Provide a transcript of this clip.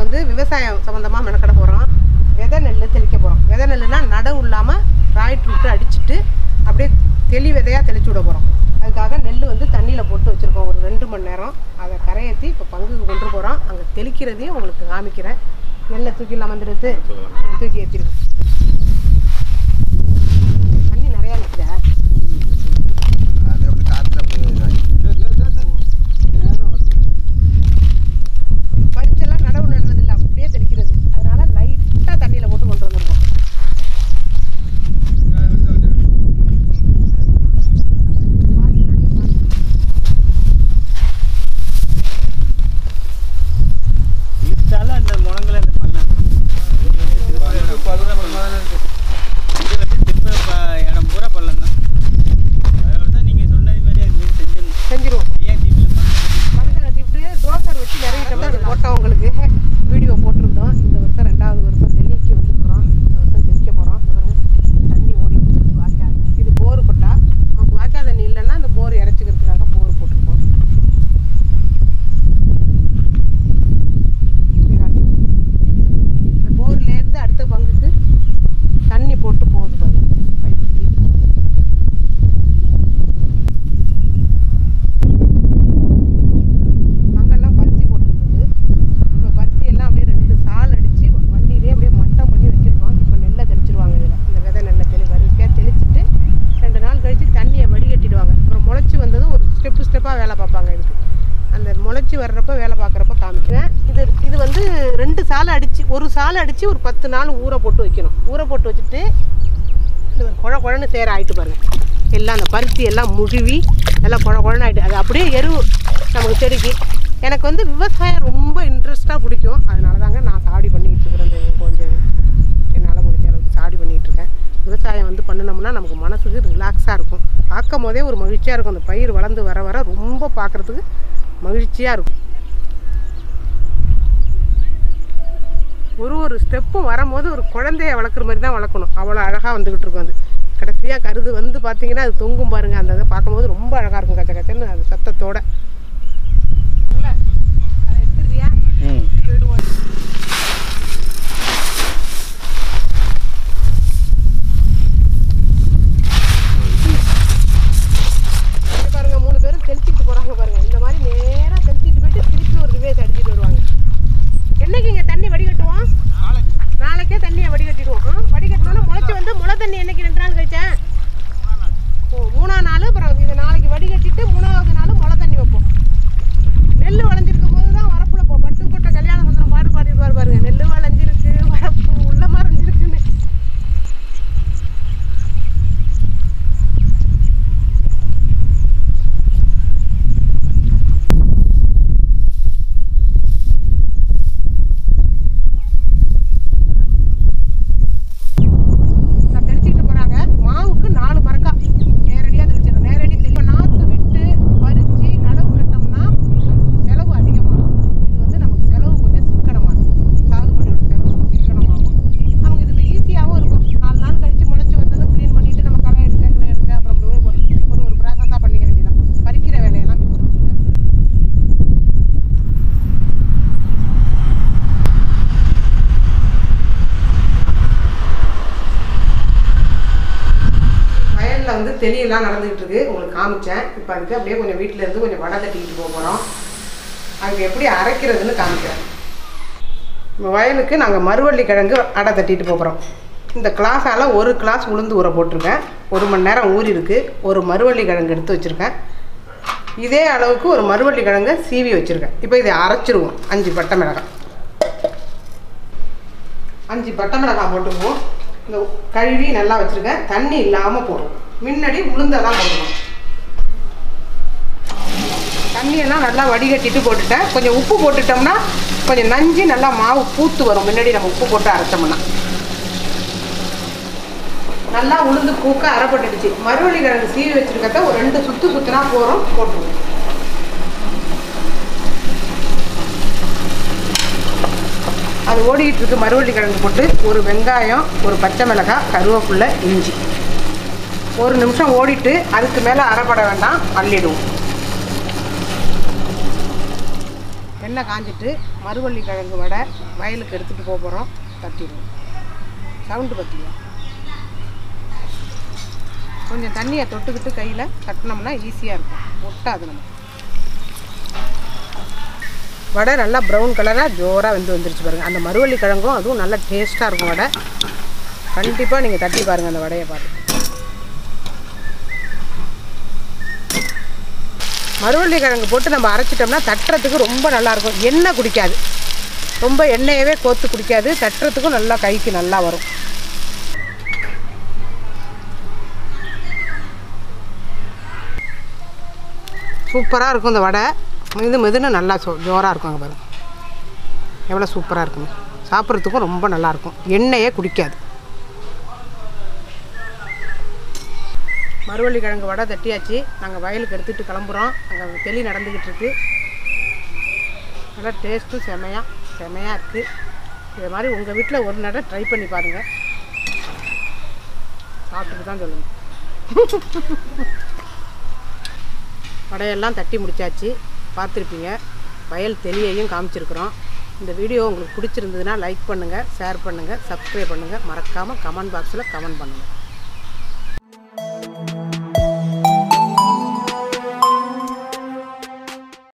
வந்து விவசாயம் சம்மந்தமாக மெனக்கட போகிறோம் விதை நெல் தெளிக்க போகிறோம் விதை நெல்லுனா நடவு இல்லாமல் ராய்ட் விட்டு அடிச்சுட்டு அப்படியே தெளி விதையாக தெளிச்சு விட போகிறோம் அதுக்காக நெல் வந்து தண்ணியில் போட்டு வச்சுருக்கோம் ஒரு ரெண்டு மணி நேரம் அதை கரையேற்றி இப்போ பங்குக்கு கொண்டு போகிறோம் அங்கே தெளிக்கிறதையும் உங்களுக்கு காமிக்கிறேன் நெல்லை தூக்கிலாம் வந்துடுது தூக்கி ஏற்றிருக்கோம் தண்ணி நிறையா நிற்குதா அது அப்படி காத்துல போய் இதாகி. பறிச்செல்லாம் நடவு நடுறது இல்லை அப்படியே தெளிக்கிறது அதனால லைட்டாக தண்ணியில் போட்டு கொண்டு வந்திருக்கோம் இழுத்தாலும் அந்த முழங்குல அந்த பள்ளம் இது வந்து திருப்ப ப- இடம் பூரா பள்ளம் தான் அதனால தான் நீங்கள் சொன்னது மாதிரி அது மாதிரி செஞ்சிடணும் செஞ்சிருவோம் ஏன் தீவில் மனுஷன் கட்டிவிட்டு டோசர் வச்சு நிறையிட்டோம்னா அது போட்டோம் உங்களுக்கு வீடியோ போட்டிருந்தோம் இந்த வருஷம் ரெண்டாவது வருஷம் தெளிக்க வந்திருக்கிறோம் இந்த வருஷம் தெளிக்க போகிறோம் இந்த பாருங்க தண்ணி ஓடிட்டு இருக்குது வாய்க்கால் இது போர் கொட்டா நமக்கு வாய்க்கால் தண்ணி இல்லைன்னா அந்த போர் இறச்சிக்கிறதுக்காக போர் போட்டிருக்கோம் இப்படி காட்டு. இந்த போர்லேருந்து அடுத்த பங்குக்கு தண்ணி போட்டு போகுது பாருங்க பைப் சுத்தி. அங்கெல்லாம் பருத்தி போட்டிருந்தது இப்போ பருத்தி எல்லாம் அப்படியே ரெண்டு சால் அடித்து வண்டியிலே அப்படியே மட்டம் பண்ணி வச்சுருக்கோம் இப்போ நெல்லை தெளிச்சிருவாங்க இதில் இந்த விதை நெல்லை தெளி வரிசையாக தெளிச்சிட்டு ரெண்டு நாள் கழித்து தண்ணியை வடிகட்டிடுவாங்க அப்புறம் முளைச்சி வந்ததும் ஒரு ஸ்டெப்பு ஸ்டெப்பாக வேலை பார்ப்பாங்க இதுக்கு அந்த முளைச்சி வர்றப்ப வேலை பார்க்குறப்ப காமிக்கிறேன் இது இது வந்து ரெண்டு சாலை அடித்து ஒரு சாலை அடித்து ஒரு பத்து நாள் ஊற போட்டு வைக்கணும் ஊற போட்டு வச்சுட்டு இந்த குழ குழன்னு சேர ஆயிட்டு பாருங்க எல்லாம் அந்த பருத்தி எல்லாம் முழுவி எல்லாம் குழ குழன்னு ஆயிட்டு அது அப்படியே எரு நமக்கு செடிக்கு எனக்கு வந்து விவசாயம் ரொம்ப இன்ட்ரெஸ்ட்டாக பிடிக்கும் அதனால தாங்க நான் சாடி பண்ணிக்கிட்டு இருக்கிறேன் இந்த கொஞ்சம் என்னால் முடிஞ்ச அளவுக்கு சாடி பண்ணிகிட்டு இருக்கேன் விவசாயம் வந்து பண்ணினோம்னா நமக்கு மனசுக்கு ரிலாக்ஸாக இருக்கும் பார்க்கும் போதே ஒரு மகிழ்ச்சியாக இருக்கும் அந்த பயிர் வளர்ந்து வர வர ரொம்ப பார்க்குறதுக்கு மகிழ்ச்சியாக இருக்கும் ஒரு ஒரு ஸ்டெப்பும் வரும்போது ஒரு குழந்தைய வளர்க்குற மாதிரி தான் வளர்க்கணும் அவ்வளோ அழகாக வந்துக்கிட்டு இருக்கும் அது கடைசியாக கருது வந்து பார்த்தீங்கன்னா அது தொங்கும் பாருங்க அந்த இதை பார்க்கும்போது ரொம்ப அழகாக இருக்கும் கச்ச கச்சன்னு அது சத்தத்தோட இல்ல? அதை எடுத்துடுறியா ம் போயிடுவோம் இங்க பாருங்க மூணு பேரும் தெளிச்சிட்டு போறாங்க பாருங்க இந்த மாதிரி நேரா தெளிச்சிட்டு போயிட்டு திருப்பி ஒரு ரிவேஸ் அடிச்சிட்டு வருவாங்க என்னைக்கு இங்க தண்ணி வடிகட்டுவோம் நாளைக்கே தண்ணியை வடிகட்டிடுவோம் ஆ, வடிகட்டினோன்னா முளைச்சி வந்து முளை தண்ணி என்னைக்கு ரெண்டு நாள் கழிச்சேன் ஓ மூணாம் நாள் அப்புறம் இதை நாளைக்கு வடிகட்டிட்டு மூணாவது நாள் முளை தண்ணி வைப்போம் நெல் விளைஞ்சிருக்கும் போது தான் வரப்புல போ பட்டு கொட்டை கல்யாண சுந்தரம் பாடு பாடிருப்பாரு பாருங்க நெல் விளைஞ்சிருக்கு வரப்பு உள்ள மறைஞ்சிருக்குன்னு நான் தெளிச்சுக்கிட்டு போறாங்க மாவுக்கு நாலு மரக்கா நேரடியாக தெளிச்சிடும் நேரடி தெளி நாற்று விட்டு பறித்து நடவு நட்டோம்னா நமக்கு செலவு அதிகமாகும் இது வந்து நமக்கு செலவு கொஞ்சம் சிக்கனமாகும் சாகுபடியோட செலவு கொஞ்சம் சிக்கனமாகும் நமக்கு இது ஈஸியாகவும் இருக்கும் நாலு நாள் கழித்து முளைச்சி வந்ததும் க்ளீன் பண்ணிவிட்டு நம்ம களை எடுக்க களை எடுக்க அப்புறம் அப்படி ஒரு ஒரு ஒரு ப்ராசஸாக பண்ணிக்க வேண்டியதான் பறிக்கிற வேலையெல்லாம் மிச்சம். வயலில் வந்து தெளியெல்லாம் நடந்துகிட்டு இருக்கு உங்களுக்கு காமிச்சேன் இப்போ அதுக்கு அப்படியே கொஞ்சம் வீட்டில் இருந்து கொஞ்சம் வடை தட்டிக்கிட்டு போக போகிறோம் அதுக்கு எப்படி அரைக்கிறதுன்னு காமிக்கிறேன் நம்ம வயலுக்கு நாங்கள் மறுவள்ளி கிழங்கு அடை தட்டிட்டு போகிறோம் இந்த கிளாஸால் ஒரு கிளாஸ் உளுந்து ஊற போட்டிருக்கேன் ஒரு மணி நேரம் ஊறி இருக்கு ஒரு மறுவள்ளி கிழங்கு எடுத்து வச்சுருக்கேன் இதே அளவுக்கு ஒரு மறுவள்ளி கிழங்கை சீவி வச்சுருக்கேன் இப்போ இதை அரைச்சிருவோம் அஞ்சு பட்டை மிளகாய் அஞ்சு பட்டை மிளகாய் போட்டுக்குவோம் இந்த கழுவி நல்லா வச்சுருக்கேன் தண்ணி இல்லாமல் போடுவோம் முன்னாடி உளுந்தை தான் போடணும் தண்ணியெல்லாம் நல்லா வடிகட்டிட்டு போட்டுட்டேன் கொஞ்சம் உப்பு போட்டுட்டோம்னா கொஞ்சம் நஞ்சு நல்லா மாவு பூத்து வரும் முன்னாடி நம்ம உப்பு போட்டு அரைச்சோம்னா நல்லா உளுந்து பூக்க அரைப்பட்டுடுச்சு மறுவள்ளி கிழங்கு சீவி வச்சிருக்கத ஒரு ரெண்டு சுத்து சுத்துனா போகிறோம் போட்டுருவோம் அது ஓடிக்கிட்டு இருக்கு மறுவள்ளி கிழங்கு போட்டு ஒரு வெங்காயம் ஒரு பச்சை மிளகாய் கருவேப்பிலை இஞ்சி ஒரு நிமிஷம் ஓடிட்டு அதுக்கு மேலே அரைப்பட வேண்டாம் அள்ளிடுவோம் எண்ணெய் காஞ்சிட்டு மறுவள்ளி கிழங்கு வடை வயலுக்கு எடுத்துகிட்டு போக போகிறோம் தட்டிடுவோம் சவுண்டு பற்றியா கொஞ்சம் தண்ணியை தொட்டுக்கிட்டு கையில் தட்டினோம்னா ஈஸியாக இருக்கும் ஒட்டாது நம்ம வடை நல்லா ப்ரௌன் கலராக ஜோராக வெந்து வந்துருச்சு பாருங்கள் அந்த மறுவள்ளி கிழங்கும் அதுவும் நல்லா டேஸ்ட்டாக இருக்கும் வடை கண்டிப்பாக நீங்கள் தட்டி பாருங்கள் அந்த வடையை பாருங்கள் மறுவள்ளி கிழங்கு போட்டு நம்ம அரைச்சிட்டோம்னா தட்டுறதுக்கு ரொம்ப நல்லாயிருக்கும் எண்ணெய் குடிக்காது ரொம்ப எண்ணெயவே கோத்து குடிக்காது தட்டுறதுக்கும் நல்லா கைக்கு நல்லா வரும் சூப்பராக இருக்கும் இந்த வடை மெது மெதுன்னு நல்லா சோ ஜோராக இருக்கும் அங்கே பாருங்க எவ்வளோ சூப்பராக இருக்குங்க சாப்பிட்றதுக்கும் ரொம்ப நல்லாயிருக்கும் எண்ணெயே குடிக்காது மறுவள்ளி கிழங்கு வடை தட்டியாச்சு நாங்கள் வயலுக்கு எடுத்துகிட்டு கிளம்புறோம் அங்கே தெளி நடந்துக்கிட்டு இருக்கு நல்லா டேஸ்ட்டும் செமையாக செமையாக இருக்குது இது மாதிரி உங்கள் வீட்டில் ஒரு நடை ட்ரை பண்ணி பாருங்கள் சாப்பிட்டுட்டு தான் சொல்லுங்கள் வடையெல்லாம் தட்டி முடிச்சாச்சு பார்த்துருப்பீங்க வயல் தெளியையும் காமிச்சிருக்கிறோம் இந்த வீடியோ உங்களுக்கு பிடிச்சிருந்ததுன்னா லைக் பண்ணுங்கள் ஷேர் பண்ணுங்கள் சப்ஸ்கிரைப் பண்ணுங்கள் மறக்காமல் கமெண்ட் பாக்ஸில் கமெண்ட் பண்ணுங்கள்